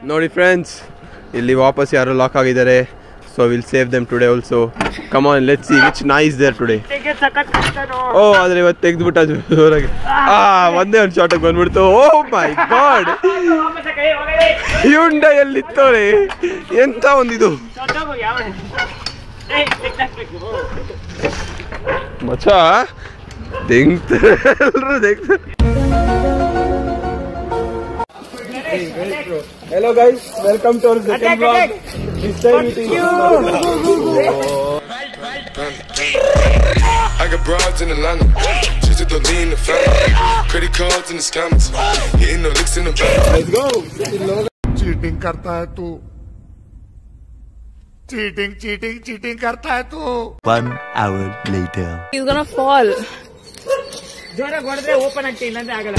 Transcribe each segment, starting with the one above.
ನೋಡಿ ಫ್ರೆಂಡ್ಸ್ ಇಲ್ಲಿ ವಾಪಸ್ ಯಾರು ಲಾಕ್ ಆಗಿದ್ದಾರೆ so will save them today also come on let's see which nice there today oh ಆದ್ರೆ ಇವತ್ತು ತೆಗೆದ್ಬಿಟ್ಟ ಜೋರಾಗಿ ಆ ಒಂದೇ ಒಂದು ಶಾರ್ಟಿಗೆ ಬಂದ್ಬಿಡ್ತು ಓ ಮೈ ಗಾಡ್ ಎಲ್ಲಿತ್ತವ್ರೆ ಎಂತ ಒಂದಿದು ಮಚ್ಚ ತೆಗ್ತಾರೆ ಎಲ್ರು ತೆಗ್ತಾರೆ Hello guys, welcome to our second vlog. This time it is I got broads in Atlanta. Just to lean in the family. Credit cards in the scammers. Hitting the licks in the back. Let's go. Cheating करता है तू cheating cheating cheating करता है तू One hour later. He's gonna fall. ಜೋರಾಗಿ ಹೊಡೆದ್ರೆ open ಆಗ್ತಿ ಇಲ್ಲಾಂದ್ರೆ ಆಗಲ್ಲ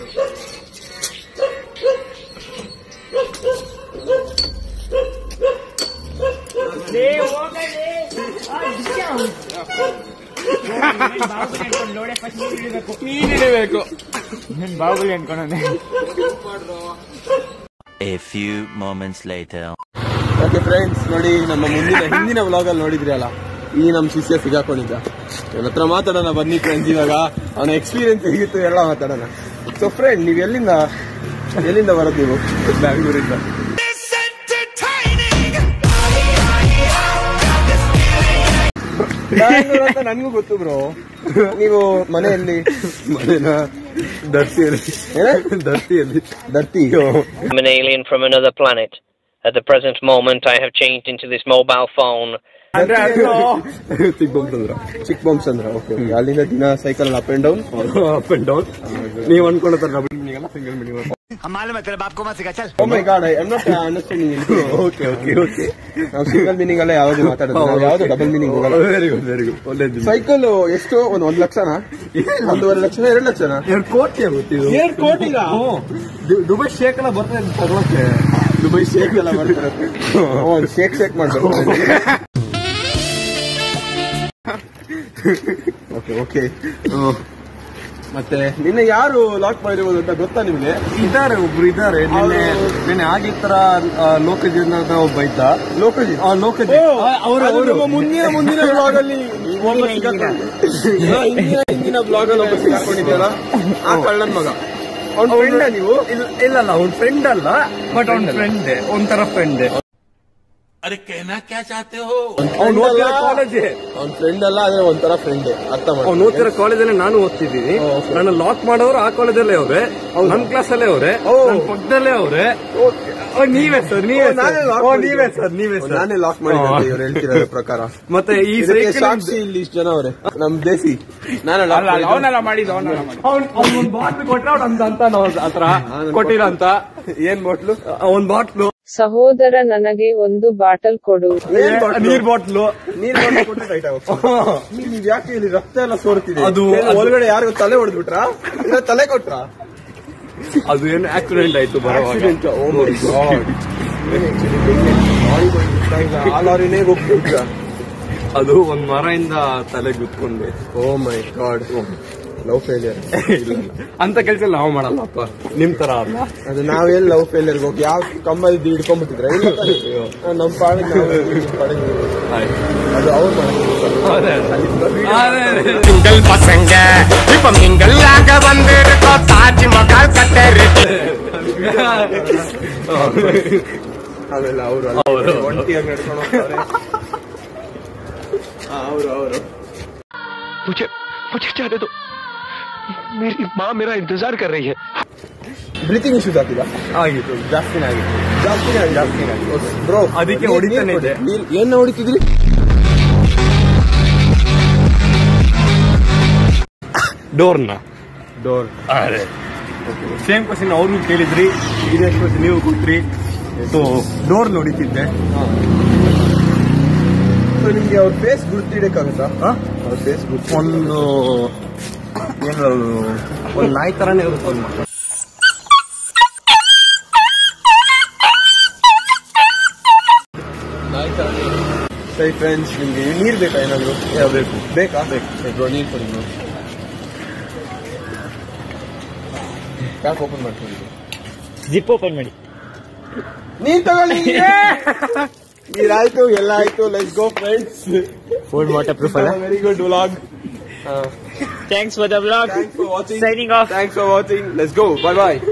ಲೇ, ಹೋಗಲೇ. ಆ, ಇದ್ಯಾ? ಬಾಹುಬಲಿ ಅನ್ಕೊಂಡು ನೋಡೆ first ನೀನ್ ಹಿಡಿಬೇಕು. ನೀನ್ ಬಾಹುಬಲಿ ಅನ್ಕೊಂಡೆ A few moments later. Okay friends ನೋಡಿ ನಮ್ಮ ಮುಂದಿನ ಹಿಂದಿನ ವ್ಲಾಗ್ ಅಲ್ಲಿ ನೋಡಿದ್ರಿ ಅಲ್ಲ ಈ ನಮ್ಮ ಶಿಷ್ಯ ಸಿಗಾಕೊಂಡಿದ್ದ ಇವನ ಹತ್ರ ಮಾತಾಡೋಣ ಬನ್ನಿ ಫ್ರೆಂಡ್ಸ್ ಇವಾಗ ಅವನ ಎಕ್ಸ್ಪೀರಿಯನ್ಸ್ ಹೇಗಿತ್ತು ಎಲ್ಲ ಮಾತಾಡೋಣ ಸೊ ಫ್ರೆಂಡ್ ನೀವು ಎಲ್ಲಿಂದ ಎಲ್ಲಿಂದ ಬರೋದು ನೀವು ಬ್ಯಾಂಗ್ಳೂರಿಂದ ಬ್ಯಾಂಗ್ಳೂರ್ ಅಂತ ನನಗೂ ಗೊತ್ತು ಬ್ರೋ ನೀವು ಮನೆಯಲ್ಲಿ ಮನೇನ ದರ್ತಿಯಲ್ಲಿ ದರ್ತಿಯಲ್ಲಿ ದರ್ತಿ I'm an alien from another planet. At the present moment, I have changed into this mobile phone. ಚಿಕ್ ಬಾಂಬ್ಸ್ ಅಂದ್ರ ಚಿಕ್ ಬಾಂಬ್ಸ್ ಅಂದ್ರ ಓಕೆ ಅಲ್ಲಿಂದ ದಿನ cycle up and down up and down ನೀವು ಅನ್ಕೊಳತ್ತಾರ ಡಬಲ್ ಮೀನಿಂಗ್ ಅಲ್ಲ ಸಿಂಗಲ್ ಮೀನಿಂಗ್ हम मालूम है तेरे बाप को मत सिखा चल oh my God I am not understanding okay okay okay ನಾವು ಸಿಂಗಲ್ ಮೀನಿಂಗ್ ಅಲ್ಲ ಯಾವ್ದು ಮಾತಾಡೋದು ನಾವು ಯಾವ್ದು ಡಬಲ್ ಮೀನಿಂಗ್ ಹೋಗಲ್ಲ ವೆರಿ ಗುಡ್ ವೆರಿ ಗುಡ್ ಒಳ್ಳೇದು ಸೈಕಲ್ ಎಷ್ಟು ಒಂದ್ ಒಂದ್ ಲಕ್ಷನಾ ಒಂದೂವರೆ ಲಕ್ಷನ ಎರಡು ಲಕ್ಷನಾ ಎರಡು ಕೋಟಿ ಗೊತ್ತಿದ್ದು ಎರಡು ಕೋಟಿನಾ ದುಬೈ ಶೇಕ್ ಎಲ್ಲ ಬರ್ತದೆ ತಗೊಳಕ್ಕೆ ದುಬೈ ಶೇಕ್ ಎಲ್ಲ ಮಾಡ್ತಾರೆ ಒಂದು ಶೇಕ್ ಶೇಕ್ ಮಾಡ್ಬೇಕು ಓಕೆ ಓಕೆ ಮತ್ತೆ ನಿನ್ನೆ ಯಾರು ಲಾಕ್ ಮಾಡಿರ್ಬೋದು ಅಂತ ಗೊತ್ತಾ ನಿಮ್ಗೆ ಇದಾರೆ ಒಬ್ರು ಇದಾರೆ ನಿನ್ನೆ ಅವ್ರು- ನಿನ್ನೆ ಆಗಿ ತರ ಲೋಕಜಿತ್ ಅಂತ ಒಬ್ಬ ಇದ್ದ ಲೋಕಜಿ ಆ, ಲೋಕಜಿತ್ ಅವರು ಅವರು ಮುಂದಿನ ಮುಂದಿನ ಬ್ಲಾಗ್ ಅಲ್ಲಿ ಒಬ್ಬ ಸಿಕ್ಕಾಕೊಂಡು- ಹಾ, ಹಿಂದಿನ ಹಿಂದಿನ ಬ್ಲಾಗ್ ಅಲ್ಲಿ ಒಬ್ಬ ಸಿಕ್ಕಾಕೊಂಡಿದ್ಯಲ್ಲ ಆ ಕಳ್ಳನ್ ಮಗ ಅವ್ನ ಫ್ರೆಂಡ ನೀವು ಇಲ್ಲ ಇಲ್ಲ ಅವ್ನ ಫ್ರೆಂಡ್ ಅಲ್ಲ ಬಟ್ ಅವ್ನ ಫ್ರೆಂಡ್ ಒಂಥರ ಫ್ರೆಂಡ್ ಅವ್ನು ಓದ್ತಿರೋ ಕಾಲೇಜೇ ಅವ್ನ ಫ್ರೆಂಡ್ ಅಲ್ಲ ಆದ್ರೆ ಒಂಥರ ಫ್ರೆಂಡ್ ಅರ್ಥ ಅವ್ನು ಮಾಡಿ ಓದ್ತಿರೋ ಕಾಲೇಜಲ್ಲಿ ನಾನು ಓದ್ತಿದ್ದೀನಿ ನನ್ನ ಲಾಕ್ ಮಾಡೋರು ಆ ಕಾಲೇಜಲ್ಲೇ ಅವ್ರೆ ನಮ್ ಕ್ಲಾಸಲ್ಲೇ ಅವ್ರೆ ನನ್ ಪಕ್ಕದಲ್ಲೇ ಅವ್ರೆ ಓ, ನೀವೇ ಸರ್ ನೀವೇ sir. ನಾನೇ lock ಓ, ಮಾಡಿದ್ದು. ನೀವೇ ಸರ್ ನೀವೇ ಸರ್ ನಾನೇ ಲಾಕ್ ಮಾಡಿದ್ದೆ ಇವ್ರು ಹೇಳ್ತಿರೋ ಪ್ರಕಾರ ಮತ್ತೆ ಈ ಇದಕ್ಕೆ ಸೈಕಲ್ ಸಾಕ್ಷಿ ಇಲ್ಲಿ ಇಷ್ಟು ಜನ ಅವರೇ ನಮ್ ದೇಸಿ ನಾನೇ ಲಾಕ್ ಅವನೆಲ್ಲ ಮಾಡಿದ್ದು ಅವನೆಲ್ಲ ಮಾಡಿದ್ದು ಅವ್ನ್ ಅವ್ನ್ ಬಾಟ್ಲು ಕೊಟ್ರೆ ಅವ್ನು ಅಂತ ಅಂತ ನಾವು ಆತರ ಕೊಟ್ಟಿಲ್ಲ ಅಂತ ಏನ್ ಬಾಟ್ಲು ಒಂದ್ ಬಾಟ್ಲು ಸಹೋದರ ನನಗೆ ಒಂದು ಬಾಟಲ್ ಕೊಡು ಏನ್ ಬಾಟ್ಲು? ನೀರ್ ಬಾಟ್ಲು ನೀರ್ ಬಾಟ್ಲು ಕೊಟ್ಟು ಟೈಟ್ ಆಗುತ್ತೆ ನೀವ್ ಯಾಕೆ ಇಲ್ಲಿ ರಕ್ತ ಎಲ್ಲ ಸೋರ್ತಿದೆ ಅದು- ಏನು ಒಳಗಡೆ ಯಾರಿಗೂ ತಲೆ ಹೊಡೆದ್ಬಿಟ್ರಾ ಇಲ್ಲ ತಲೆ ಕೊಟ್ರಾ ಅದು ಏನು ಆಕ್ಸಿಡೆಂಟ್ ಆಯ್ತು ಬರುವಾಗ ಆಕ್ಸಿಡೆಂಟ್ ಓ ಮೈ ಗಾಡ್ ಆ ಲಾರಿನೇ ಹೋಗ್ತಿದ್ರ ಅದು ಒಂದ್ ಮರದಿಂದ ತಲೆ ಗುತ್ಕೊಂಡೆ oh my god love failure ಅಂತ ಕೆಲಸ ನಾವು ಮಾಡಲ್ಲಪ್ಪ ನಿಮ್ ತರ ಅಲ್ಲ ಅದು ನಾವೆಲ್ಲಿ ಲವ್ ಫೇಲಿಯರ್ ಹೋಗಿ ಯಾವ ಕಂಬಲ್ಲಿ ಹಿಡ್ಕೊಂಡ್ಬಿಟ್ಟಿದ್ರೆ ಇಲ್ಲ ತಾನೇ? ನಮ್ ಪಾಡಿಗೆ ನಾವು ನಮ್ ಪಾಡಿಗೆ ನಾವು. ಅದು ಅವ್ರು ಸಿಂಗಲ್ ಪಸಂಗ இப்ப மிங்கல் ஆக வந்திருக்கோம் தாஜ்மஹால் கட்டரு ಅವೆಲ್ಲ ಅವರು ಒಂಟಿಯಾಗಿ ನಡ್ಕೊಂಡು ಹೋಗ್ತಾರೆ ಅವರು ಅವರು मुझे मुझे जाने दो मेरी माँ मेरा इंतजार कर रही है ಬ್ರೀತಿಂಗ್ ಇಶ್ಯೂಸ್ ಆಗಿಲ್ಲ ಆಗಿತ್ತು ಜಾಸ್ತಿನೇ ಆಗಿತ್ತು ಜಾಸ್ತಿನೇ ಆಗಿದೆ ಜಾಸ್ತಿನೇ ಆಗಿದೆ ಬ್ರೋ ಅದಕ್ಕೆ ಹೊಡಿತಾನೆ ಇದೆ. ಏನ್ ಹೊಡಿತಿದ್ರಿ ಡೋರ್ನ ಡೋರ್ ಅದೇ ಸೇಮ್ ಕ್ವಶನ್ ಅವ್ರಿಗೂ ಕೇಳಿದ್ರಿ ಇದೇ ಕ್ವಶನ್ ನೀವು ಕೊಟ್ರಿ ಸೊ ಡೋರ್ ನೋಡಿತಿದ್ದೆ ಸೊ ನಿಮ್ಗೆ ಅವ್ರ ಫೇಸ್ ಗುರ್ತಿಡಕ್ಕಾಗುತ್ತಾ ಅವ್ರ ಫೇಸ್ ಗುರ್ತು ಒಂದು ಏನು ಒಂದು ನಾಯಿ ತರನೇ ಇರುತ್ತೆ ಅವ್ರ ಮುಖ. ಸರಿ ಫ್ರೆಂಡ್ಸ್ ನಿಮ್ಗೆ ನೀರ್ ಬೇಕಾ ಏನಾದ್ರು ಬೇಕು ಬೇಕಾ ಬೇಕು ಬ್ರೋ ನೀರ್ ಕೊಡಿ ಬ್ರೋ ಯಾಕೆ ಓಪನ್ ಮಾಡ್ಕೊಂಡಿದ್ದೀವಿ ಜಿಪ್ ಓಪನ್ ಮಾಡಿ ನೀರ್ ತಗೊಳ್ಳಿ ನೀರಾಯ್ತು ಎಲ್ಲ ಆಯ್ತು let's go friends food waterproof ಅಲ್ಲ very good vlog thanks for the blog thanks for watching Signing off. Thanks for watching let's go bye bye